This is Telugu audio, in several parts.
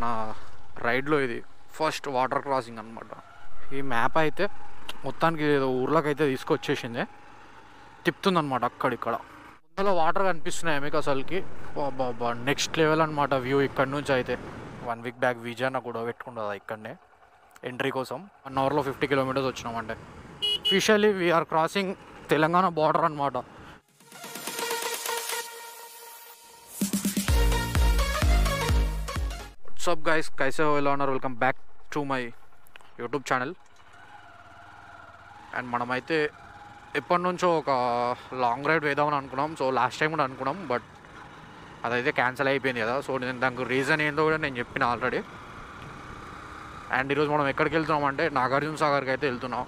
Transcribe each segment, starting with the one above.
మన రైడ్లో ఇది ఫస్ట్ వాటర్ క్రాసింగ్ అనమాట ఈ మ్యాప్ అయితే మొత్తానికి ఏదో ఊర్లోకి అయితే తీసుకొచ్చేసింది తిప్పుతుందన్నమాట అక్కడిక్కడ ముందులో వాటర్ కనిపిస్తున్నాయి మీకు అసలుకి బాబా నెక్స్ట్ లెవెల్ అనమాట వ్యూ ఇక్కడ నుంచి అయితే వన్ వీక్ బ్యాక్ విజయన కూడా పెట్టుకుంటుందా ఇక్కడనే ఎంట్రీ కోసం వన్ అవర్లో ఫిఫ్టీ కిలోమీటర్స్ వచ్చినామంటే specially we're crossing Telangana border అనమాట వాట్సప్ గైస్ కైసే ఎలా ఉన్నారు welcome back to my YouTube channel and మనమైతే ఎప్పటి నుంచో ఒక లాంగ్ రైడ్ వేద్దామని అనుకున్నాం సో లాస్ట్ టైం కూడా అనుకున్నాం బట్ అదైతే క్యాన్సిల్ అయిపోయింది కదా సో నేను దానికి రీజన్ ఏందో కూడా నేను చెప్పిన ఆల్రెడీ అండ్ ఈరోజు మనం ఎక్కడికి వెళ్తున్నాం అంటే నాగార్జున సాగర్కి అయితే వెళ్తున్నాం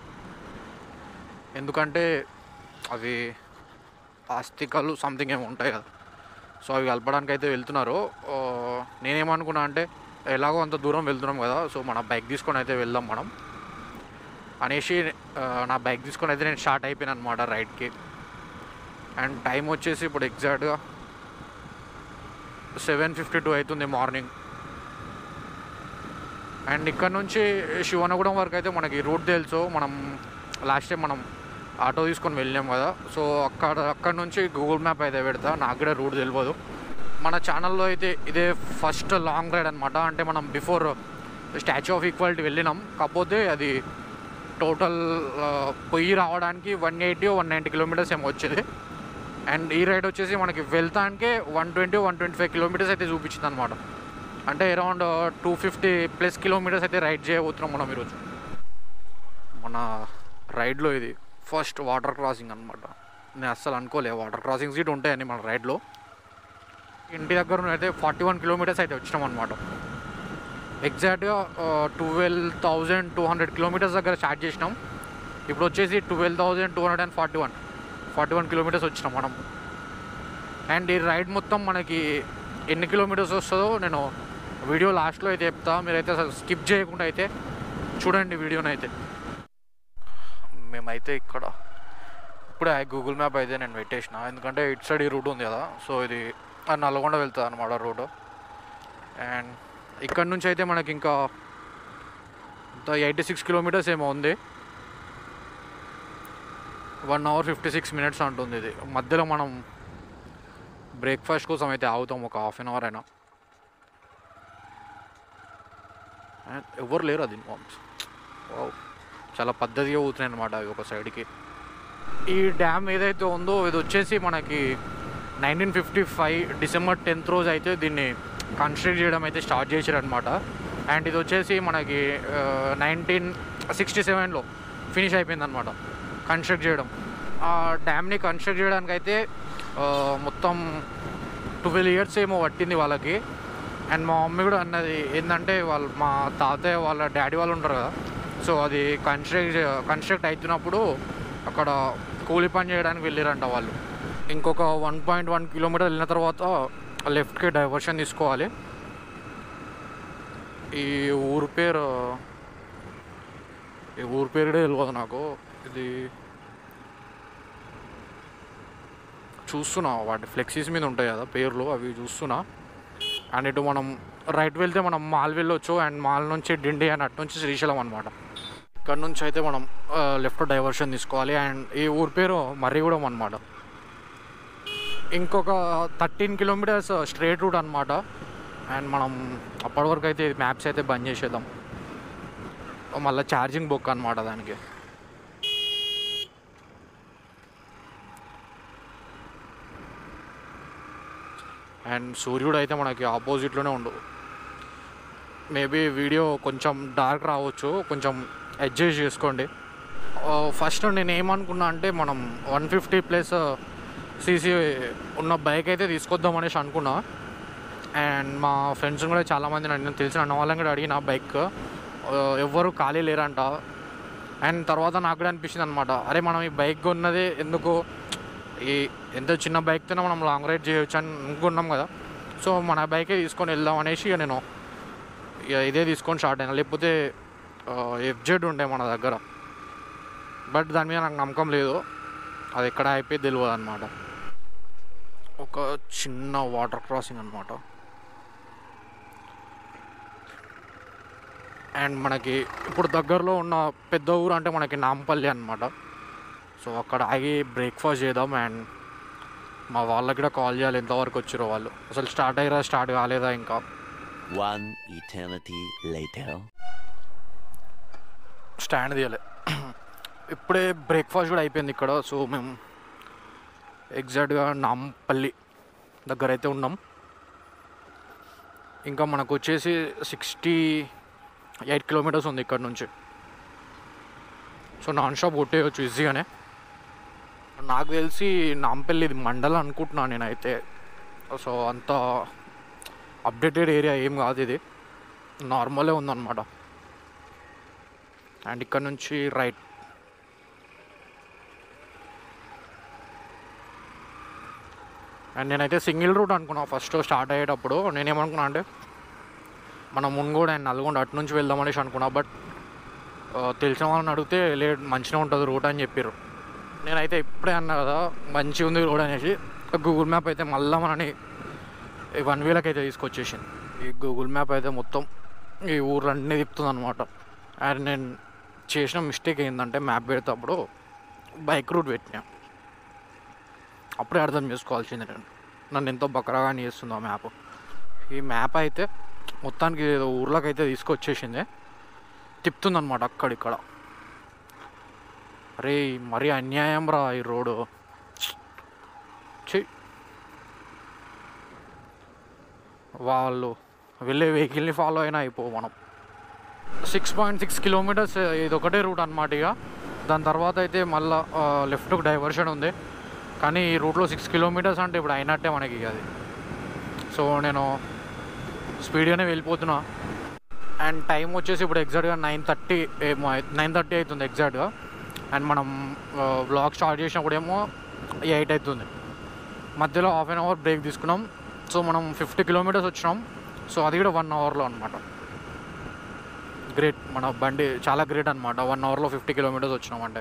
ఎందుకంటే అవి ఆస్తికాలు సంథింగ్ ఏమో ఉంటాయి కదా సో అవి కలపడానికి అయితే వెళ్తున్నారు ఆ, నేనేమనుకున్నా అంటే ఎలాగో అంత దూరం వెళ్తున్నాం కదా సో మన బైక్ తీసుకొని అయితే వెళ్దాం మనం అనేసి ఆ, నా బైక్ తీసుకొని అయితే నేను స్టార్ట్ అయిపోయాను అనమాట రైడ్కి అండ్ టైం వచ్చేసి ఇప్పుడు ఎగ్జాక్ట్గా సెవెన్ ఫిఫ్టీ టూ అవుతుంది మార్నింగ్ అండ్ ఇక్కడ నుంచి శివనగూడెం వరకు అయితే మనకి రూట్ తెలుసు మనం లాస్ట్ టైం మనం ఆటో తీసుకొని వెళ్ళాం కదా సో అక్కడ అక్కడ నుంచి గూగుల్ మ్యాప్ అయితే పెడతా నాకు కూడా రూట్ తెలియదు మన ఛానల్లో అయితే ఇదే ఫస్ట్ లాంగ్ రైడ్ అనమాట అంటే మనం బిఫోర్ స్టాచ్యూ ఆఫ్ ఈక్వాలిటీ వెళ్ళినాం కాకపోతే అది టోటల్ పొయ్యి రావడానికి one eighty one ninety kilometres ఏమో వచ్చేది అండ్ ఈ రైడ్ వచ్చేసి మనకి వెళ్తానికే one twenty one twenty five kilometres అయితే చూపించింది అనమాట అంటే around two fifty plus kilometres అయితే రైడ్ చేయబోతున్నాం మనం ఈరోజు మన రైడ్లో ఇది ఫస్ట్ వాటర్ క్రాసింగ్ అనమాట నేను అస్సలు అనుకోలే వాటర్ క్రాసింగ్స్ ఇటు ఉంటాయని మన రైడ్లో ఇంటి దగ్గర నుండి అయితే ఫార్టీ వన్ కిలోమీటర్స్ అయితే వచ్చినాం అనమాట ఎగ్జాక్ట్గా twelve thousand two hundred kilometres దగ్గర స్టార్ట్ చేసినాం ఇప్పుడు వచ్చేసి twelve thousand two hundred and forty one forty one kilometres వచ్చినాం మనం అండ్ ఈ రైడ్ మొత్తం మనకి ఎన్ని కిలోమీటర్స్ వస్తుందో నేను వీడియో లాస్ట్లో అయితే చెప్తా మీరైతే అసలు స్కిప్ చేయకుండా అయితే చూడండి వీడియోని అయితే మేమైతే ఇక్కడ ఇప్పుడే గూగుల్ మ్యాప్ అయితే నేను పెట్టేసిన ఎందుకంటే ఇటు సైడ్ ఈ రూట్ ఉంది కదా సో ఇది ఆ నల్గొండ వెళ్తుంది అనమాట రోడ్డు అండ్ ఇక్కడ నుంచి అయితే మనకి ఇంకా ఎయిటీ సిక్స్ కిలోమీటర్స్ ఏమో ఉంది one hour fifty six minutes అంటుంది ఇది మధ్యలో మనం బ్రేక్ఫాస్ట్ కోసం అయితే ఆగుతాం ఒక హాఫ్ అన్ అవర్ అయినా And ఎవరు లేరు అది మామ్స్ వావ్ చాలా పద్ధతిగా ఊతున్నాయి అనమాట అవి ఒక సైడ్కి ఈ డ్యామ్ ఏదైతే ఉందో ఇది వచ్చేసి మనకి nineteen fifty five December tenth రోజు అయితే దీన్ని కన్స్ట్రక్ట్ చేయడం అయితే స్టార్ట్ చేశారనమాట అండ్ ఇది వచ్చేసి మనకి నైన్టీన్ సిక్స్టీ సెవెన్లో ఫినిష్ అయిపోయింది అనమాట కన్స్ట్రక్ట్ చేయడం ఆ డ్యామ్ని కన్స్ట్రక్ట్ చేయడానికి అయితే ఆ, మొత్తం ట్వెల్వ్ ఇయర్స్ ఏమో పట్టింది వాళ్ళకి అండ్ మా మమ్మీ కూడా అన్నది ఏంటంటే వాళ్ళు మా తాతయ్య వాళ్ళ డాడీ వాళ్ళు ఉంటారు కదా సో అది కన్స్ట్రక్ట్ కన్స్ట్రక్ట్ అవుతున్నప్పుడు అక్కడ కూలి పని చేయడానికి వెళ్ళారంట వాళ్ళు ఇంకొక వన్ పాయింట్ వన్ కిలోమీటర్ వెళ్ళిన తర్వాత లెఫ్ట్కి డైవర్షన్ తీసుకోవాలి ఈ ఊరు పేరు ఈ ఊరు పేరు కూడా తెలియదు నాకు ఇది చూస్తున్నా వాటి ఫ్లెక్సీస్ మీద ఉంటాయి కదా పేర్లు అవి చూస్తున్నా అండ్ ఇటు మనం రైట్ వెళ్తే మనం మాల్ వెళ్ళొచ్చు అండ్ మాల్ నుంచి డిండి అని అటు నుంచి శ్రీశైలం అనమాట ఇక్కడ నుంచి అయితే మనం లెఫ్ట్ డైవర్షన్ తీసుకోవాలి అండ్ ఈ ఊరి పేరు మర్రిగూడెం అనమాట ఇంకొక థర్టీన్ కిలోమీటర్స్ స్ట్రేట్ రూట్ అనమాట అండ్ మనం అప్పటి వరకు అయితే మ్యాప్స్ అయితే బంద్ చేసేద్దాం మళ్ళీ ఛార్జింగ్ బుక్ అనమాట దానికి అండ్ సూర్యుడు అయితే మనకి ఆపోజిట్లోనే ఉండు మేబీ వీడియో కొంచెం డార్క్ రావచ్చు కొంచెం అడ్జస్ట్ చేసుకోండి ఫస్ట్ నేను ఏమనుకున్నా అంటే మనం వన్ ఫిఫ్టీ ప్లస్ సీసీ ఉన్న బైక్ అయితే తీసుకొద్దాం అనేసి అనుకున్నా అండ్ మా ఫ్రెండ్స్ కూడా చాలామంది నన్ను తెలిసిన అన్న వాళ్ళని కూడా అడిగిన బైక్ ఎవ్వరు ఖాళీ లేరంట అండ్ తర్వాత నాకు కూడా అనిపించింది అనమాట అరే మనం ఈ బైక్ కొన్నదే ఎందుకు ఈ ఎంత చిన్న బైక్తోనే మనం లాంగ్ రైడ్ చేయొచ్చు అని అనుకున్నాం కదా సో మన బైకే తీసుకొని వెళ్దాం అనేసి ఇక నేను ఇక ఇదే తీసుకొని స్టార్ట్ అయినా లేకపోతే ఎఫ్జెడ్ ఉండే మన దగ్గర బట్ దాని మీద నాకు నమ్మకం లేదు అది ఎక్కడ అయిపోయి తెలియదు అనమాట ఒక చిన్న వాటర్ క్రాసింగ్ అనమాట అండ్ మనకి ఇప్పుడు దగ్గరలో ఉన్న పెద్ద ఊరు అంటే మనకి నాంపల్లి అనమాట సో అక్కడ ఆగి బ్రేక్ఫాస్ట్ చేద్దాం అండ్ మా వాళ్ళకి కూడా కాల్ చేయాలి ఎంతవరకు వచ్చారో వాళ్ళు అసలు స్టార్ట్ అయ్యారా స్టార్ట్ కాలేదా ఇంకా One eternity later. స్టాండ్ తీయలే ఇప్పుడే బ్రేక్ఫాస్ట్ కూడా అయిపోయింది ఇక్కడ సో మేము ఎగ్జాక్ట్గా నాంపల్లి దగ్గర అయితే ఉన్నాం ఇంకా మనకు వచ్చేసి సిక్స్టీ ఎయిట్ కిలోమీటర్స్ ఉంది ఇక్కడ నుంచి సో నాన్ స్టాప్ కొట్టేయచ్చు ఈజీగానే నాకు తెలిసి నాంపల్లి ఇది మండలం అనుకుంటున్నాను నేనైతే సో అంత అప్డేటెడ్ ఏరియా ఏం కాదు ఇది నార్మలే ఉందన్నమాట అండ్ ఇక్కడ నుంచి రైట్ అండ్ నేనైతే సింగిల్ రూట్ అనుకున్నా ఫస్ట్ స్టార్ట్ అయ్యేటప్పుడు నేనేమనుకున్నా అంటే మనం మున్గోడ అండ్ నల్గొండ అటు నుంచి వెళ్దాం అనేసి అనుకున్నా బట్ తెలిసిన వాళ్ళని అడిగితే లే మంచిగా ఉంటుంది రూట్ అని చెప్పారు నేనైతే ఇప్పుడే అన్నా కదా మంచిగా ఉంది రోడ్ అనేసి గూగుల్ మ్యాప్ అయితే మళ్ళీ మనని వన్ వీలకి అయితే తీసుకొచ్చేసింది ఈ గూగుల్ మ్యాప్ అయితే మొత్తం ఈ ఊర్లన్నీ తిప్పుతుంది అనమాట అండ్ నేను చేసిన మిస్టేక్ ఏంటంటే మ్యాప్ పెడేటప్పుడు బైక్ రూట్ పెట్టినా అప్పుడే అర్థం చేసుకోవాల్సింది నేను నన్ను ఎంతో బకరాగా చేస్తుంది ఆ మ్యాప్ ఈ మ్యాప్ అయితే మొత్తానికి ఏదో ఊర్లోకి అయితే తీసుకొచ్చేసింది తిప్పుతుంది అనమాట అక్కడిక్కడ అరే మరీ అన్యాయం రా ఈ రోడ్డు చెయ్యి వాళ్ళు వెళ్ళే వెహికల్ని ఫాలో అయినా అయిపో మనం సిక్స్ పాయింట్ సిక్స్ కిలోమీటర్స్ ఇది ఒకటే రూట్ అనమాట ఇక దాని తర్వాత అయితే మళ్ళా లెఫ్ట్కి డైవర్షన్ ఉంది కానీ ఈ రూట్లో సిక్స్ కిలోమీటర్స్ అంటే ఇప్పుడు అయినట్టే మనకి ఇక అది సో నేను స్పీడ్గానే వెళ్ళిపోతున్నా అండ్ టైం వచ్చేసి ఇప్పుడు ఎగ్జాక్ట్గా నైన్ థర్టీ ఏమో నైన్ థర్టీ అవుతుంది ఎగ్జాక్ట్గా అండ్ మనం వ్లాగ్ స్టార్ట్ చేసినప్పుడు ఏమో ఎయిట్ అవుతుంది మధ్యలో హాఫ్ అన్ అవర్ బ్రేక్ తీసుకున్నాం సో మనం ఫిఫ్టీ కిలోమీటర్స్ వచ్చినాం సో అది కూడా వన్ అవర్లో అనమాట గ్రేట్ మన బండి చాలా గ్రేట్ అనమాట వన్ అవర్లో ఫిఫ్టీ కిలోమీటర్స్ వచ్చినాం అంటే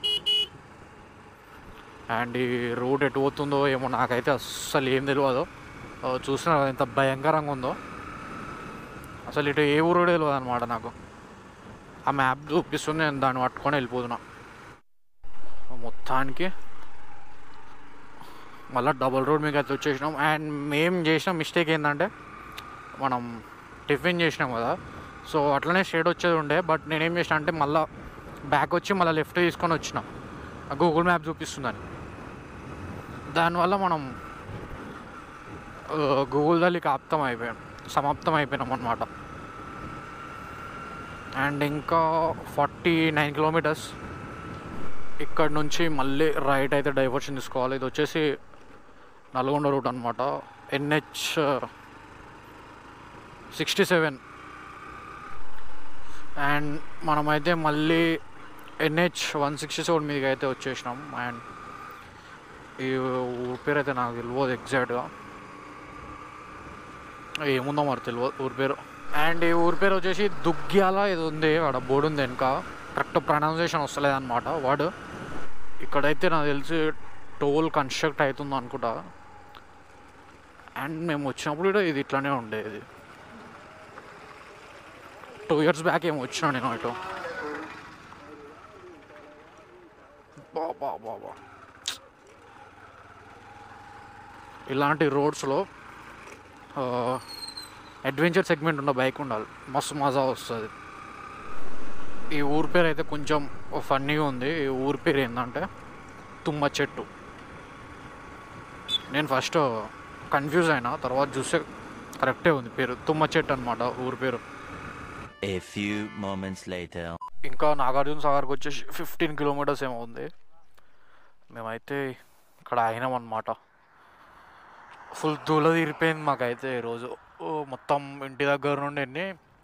అండ్ ఈ రూట్ ఎటు పోతుందో ఏమో నాకైతే అస్సలు ఏం తెలియదు ఆ, చూసినా కదా ఎంత భయంకరంగా ఉందో అసలు ఇటు ఏ ఊరు కూడా తెలియదు అనమాట నాకు ఆ మ్యాప్ చూపిస్తుంది నేను దాన్ని పట్టుకొని వెళ్ళిపోతున్నా మొత్తానికి మళ్ళీ డబుల్ రోడ్ మీకు అయితే వచ్చేసినాం అండ్ మేము చేసిన మిస్టేక్ ఏంటంటే మనం టిఫిన్ చేసినాం కదా సో అట్లనే షేడ్ వచ్చేది ఉండే బట్ నేనేం చేసిన అంటే మళ్ళీ బ్యాక్ వచ్చి మళ్ళీ లెఫ్ట్ తీసుకొని వచ్చిన గూగుల్ మ్యాప్ చూపిస్తుందని దానివల్ల మనం గూగుల్ దళికి ఆప్తం అయిపోయాం సమాప్తం అయిపోయినాం అనమాట అండ్ ఇంకా ఫార్టీ నైన్ కిలోమీటర్స్ ఇక్కడ నుంచి మళ్ళీ రైట్ అయితే డైవర్షన్ తీసుకోవాలి ఇది వచ్చేసి నల్గొండ రూట్ అనమాట ఎన్హెచ్ సిక్స్టీ సెవెన్ అండ్ మనమైతే మళ్ళీ ఎన్హెచ్ వన్ సిక్స్టీ సెవెన్ మీదకి అయితే వచ్చేసినాం అండ్ ఈ ఊరి పేరు అయితే నాకు తెలియదు ఎగ్జాక్ట్గా ఏముందో మరి తెలియదు ఊరి పేరు అండ్ ఈ ఊరి పేరు వచ్చేసి దుగ్గ్యాల ఇది ఉంది అక్కడ బోర్డు ఉంది వెనక కరెక్ట్ ప్రొనౌన్సియేషన్ వస్తలేదు అనమాట వర్డ్ ఇక్కడైతే నాకు తెలిసి టోల్ కన్స్ట్రక్ట్ అవుతుంది అనుకుంటా అండ్ మేము వచ్చినప్పుడు కూడా ఇది ఇట్లానే ఉండేది టూ ఇయర్స్ బ్యాక్ ఏమో వచ్చినా నేను ఇటు బా బా బా బా ఇలాంటి రోడ్స్లో అడ్వెంచర్ సెగ్మెంట్ ఉన్న బైక్ ఉండాలి మస్తు మజా వస్తుంది ఈ ఊరి పేరు అయితే కొంచెం ఫన్నీగా ఉంది ఈ ఊరి పేరు ఏంటంటే తుమ్మ చెట్టు నేను ఫస్ట్ కన్ఫ్యూజ్ అయినా తర్వాత చూస్తే కరెక్టే ఉంది పేరు తుమ్మ చెట్టు అనమాట ఊరి పేరు A few moments later. ఇంకా నాగార్జున సాగర్కి వచ్చేసి ఫిఫ్టీన్ కిలోమీటర్స్ ఏమో ఉంది మేమైతే ఇక్కడ ఆగినాం అనమాట ఫుల్ దూల తీరిపోయింది మాకైతే ఈరోజు ఓ, మొత్తం ఇంటి దగ్గర నుండి ఎన్ని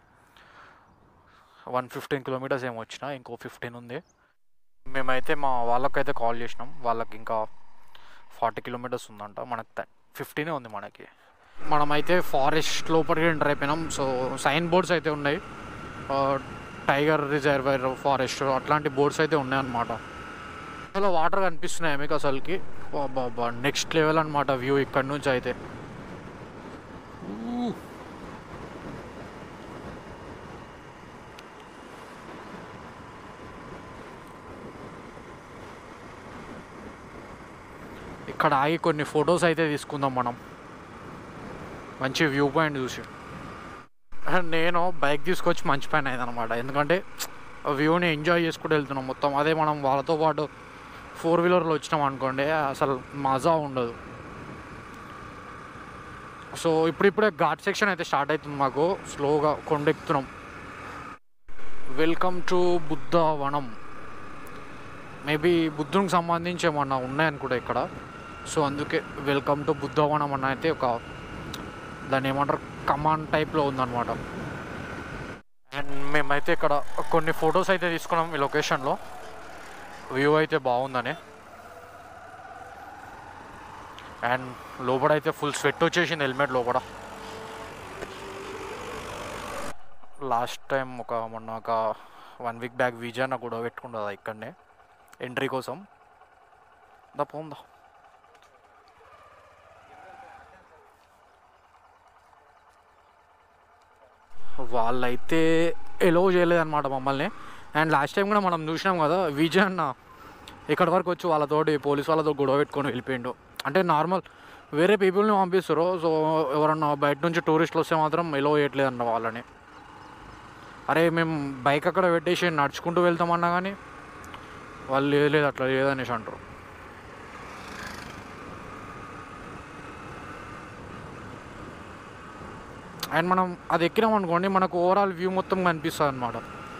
వన్ ఫిఫ్టీన్ కిలోమీటర్స్ ఏమో వచ్చిన ఇంకో ఫిఫ్టీన్ ఉంది మేమైతే మా వాళ్ళకైతే కాల్ చేసినాం వాళ్ళకి ఇంకా ఫార్టీ కిలోమీటర్స్ ఉందంట మనకి ఫిఫ్టీనే ఉంది మనకి మనమైతే ఫారెస్ట్ లోపలికి ఎంటర్ అయిపోయినాం సో సైన్ బోర్డ్స్ అయితే ఉన్నాయి టైగర్ రిజర్వర్ ఫారెస్ట్ అట్లాంటి బోర్డ్స్ అయితే ఉన్నాయన్నమాట అసలు వాటర్ కనిపిస్తున్నాయి మీకు అసలుకి బాబా నెక్స్ట్ లెవెల్ అనమాట వ్యూ ఇక్కడ నుంచి అయితే ఊ. ఇక్కడ ఆగి కొన్ని ఫొటోస్ అయితే తీసుకుందాం మనం మంచి వ్యూ పాయింట్ చూసి నేను బైక్ తీసుకొచ్చి మంచి పని అయింది అనమాట ఎందుకంటే వ్యూని ఎంజాయ్ చేసుకుంటూ వెళ్తున్నాం మొత్తం అదే మనం వాళ్ళతో పాటు ఫోర్ వీలర్లో వచ్చినాం అనుకోండి అసలు మజా ఉండదు సో ఇప్పుడిప్పుడే ఘాట్ సెక్షన్ అయితే స్టార్ట్ అవుతుంది మాకు స్లోగా కొండెక్కుతున్నాం వెల్కమ్ టు బుద్ధ వనం మేబీ బుద్ధునికి సంబంధించి ఏమన్నా ఉన్నాయనుకుంటా ఇక్కడ సో అందుకే వెల్కమ్ టు బుద్ధవనం అన్న అయితే ఒక దాన్ని ఏమంటారు కమాండ్ టైప్లో ఉందన్నమాట అండ్ మేమైతే ఇక్కడ కొన్ని ఫొటోస్ అయితే తీసుకున్నాం ఈ లొకేషన్లో వ్యూ అయితే బాగుందని అండ్ లోపల అయితే ఫుల్ స్వెట్ వచ్చేసింది హెల్మెట్ లోపల లాస్ట్ టైం ఒక మొన్న ఒక వన్ వీక్ బ్యాక్ విజయన్న కూడా పెట్టుకుంటుందా ఇక్కడనే ఎంట్రీ కోసం దా పోందా వాళ్ళైతే ఎలో చేయలేదన్నమాట మమ్మల్ని అండ్ లాస్ట్ టైం కూడా మనం చూసినాం కదా విజయ్ అన్న ఇక్కడ వరకు వచ్చి వాళ్ళతోటి పోలీస్ వాళ్ళతో గొడవ పెట్టుకొని వెళ్ళిపోయిండు అంటే నార్మల్ వేరే పీపుల్ని పంపిస్తారు సో ఎవరన్నా బయట నుంచి టూరిస్టులు వస్తే మాత్రం ఎలో చేయట్లేదన్న వాళ్ళని అరే మేము బైక్ అక్కడ పెట్టేసి నడుచుకుంటూ వెళ్తామన్నా కానీ వాళ్ళు లేదు లేదు అట్లా లేదనేసి అంటారు అండ్ మనం అది ఎక్కినాం అనుకోండి మనకు ఓవరాల్ వ్యూ మొత్తం కనిపిస్తుంది అనమాట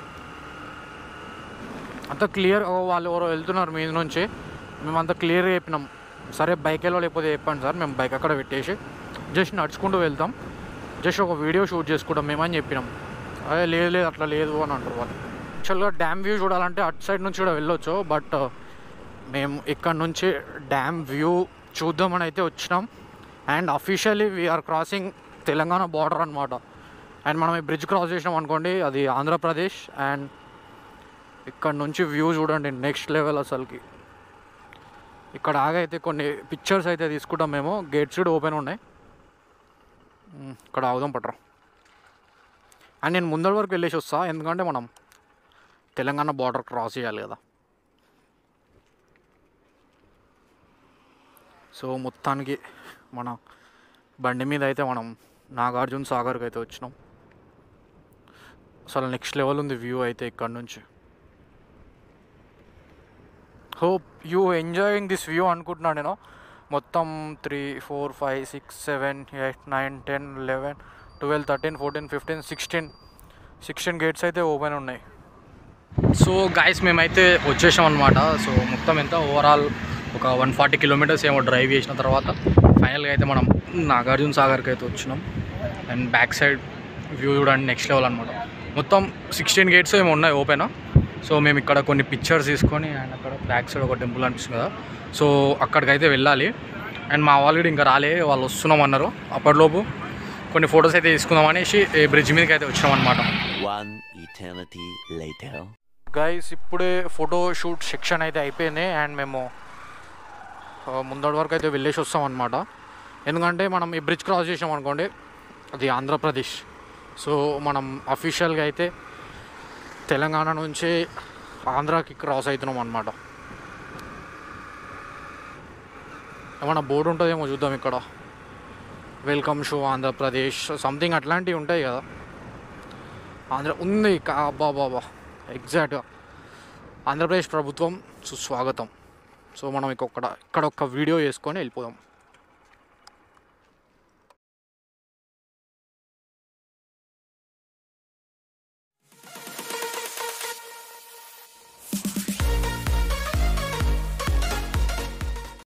అంత క్లియర్ వాళ్ళు ఎవరో వెళ్తున్నారు మీద నుంచి మేము అంత క్లియర్గా చెప్పినాం సరే బైక్ వెళ్ళో లేకపోతే చెప్పండి సార్ మేము బైక్ అక్కడ పెట్టేసి జస్ట్ నడుచుకుంటూ వెళ్తాం జస్ట్ ఒక వీడియో షూట్ చేసుకుంటాం మేమని చెప్పినాం అదే లేదు లేదు అట్లా లేదు అని అంటారు వాళ్ళు యాక్చువల్గా డ్యామ్ వ్యూ చూడాలంటే అటు సైడ్ నుంచి కూడా వెళ్ళొచ్చు బట్ మేము ఇక్కడ నుంచి డ్యామ్ వ్యూ చూద్దామని అయితే వచ్చినాం and officially we're crossing Telangana border అనమాట అండ్ మనం ఈ బ్రిడ్జ్ క్రాస్ చేసినాం అనుకోండి అది ఆంధ్రప్రదేశ్ అండ్ ఇక్కడ నుంచి వ్యూ చూడండి నెక్స్ట్ లెవెల్ అసలుకి ఇక్కడ ఆగైతే కొన్ని పిక్చర్స్ అయితే తీసుకుంటాం మేము గేట్స్ కూడా ఓపెన్ ఉన్నాయి ఉమ్, ఇక్కడ ఆగుదాం పట్రా అండ్ నేను ముందర వరకు వెళ్ళేసి వస్తా ఎందుకంటే మనం తెలంగాణ బార్డర్ క్రాస్ చేయాలి కదా సో మొత్తానికి మన బండి మీద అయితే మనం నాగార్జున సాగర్కి అయితే వచ్చినాం అసలు నెక్స్ట్ లెవెల్ ఉంది వ్యూ అయితే ఇక్కడ నుంచి hope you enjoying this view అనుకుంటున్నాను నేను మొత్తం three four five six seven eight nine ten eleven twelve thirteen fourteen fifteen sixteen sixteen gates అయితే ఓపెన్ ఉన్నాయి సో గాయస్ మేమైతే వచ్చేసాం అనమాట సో మొత్తం ఎంత ఓవరాల్ ఒక వన్ ఫార్టీ కిలోమీటర్స్ ఏమో డ్రైవ్ చేసిన తర్వాత ఫైనల్గా అయితే మనం నాగార్జున సాగర్కి అయితే వచ్చినాం అండ్ బ్యాక్ సైడ్ వ్యూ చూడండి నెక్స్ట్ లెవెల్ అనమాట మొత్తం సిక్స్టీన్ గేట్స్ ఏమో ఉన్నాయి ఓపెన్ సో మేము ఇక్కడ కొన్ని పిక్చర్స్ తీసుకొని అండ్ అక్కడ బ్యాక్ సైడ్ ఒక టెంపుల్ అనిపిస్తుంది కదా సో అక్కడికైతే వెళ్ళాలి అండ్ మా వాళ్ళు కూడా ఇంకా రాలే వాళ్ళు వస్తున్నాం అన్నారు అప్పటిలోపు కొన్ని ఫొటోస్ అయితే తీసుకుందాం అనేసి బ్రిడ్జ్ మీదకి అయితే వచ్చినాం అనమాట One eternity later. గైస్ ఇప్పుడే ఫోటో షూట్ సెక్షన్ అయితే అయిపోయింది అండ్ మేము ఆ, ముందటి వరకు అయితే వెళ్ళేసి వస్తాం అనమాట ఎందుకంటే మనం ఈ బ్రిడ్జ్ క్రాస్ చేసాం అనుకోండి అది ఆంధ్రప్రదేశ్ సో మనం అఫీషియల్గా అయితే తెలంగాణ నుంచి ఆంధ్రాకి క్రాస్ అవుతున్నాం అనమాట ఏమన్నా బోర్డు ఉంటుందేమో చూద్దాం ఇక్కడ వెల్కమ్ షో ఆంధ్రప్రదేశ్ సంథింగ్ అట్లాంటివి ఉంటాయి కదా ఆంధ్ర ఉంది కా- అబ్బా బాబా ఎగ్జాక్ట్గా ఆంధ్రప్రదేశ్ ప్రభుత్వం సుస్వాగతం సో మనం ఇక్కడ ఇక్కడ ఒక వీడియో చేసుకొని వెళ్ళిపోదాం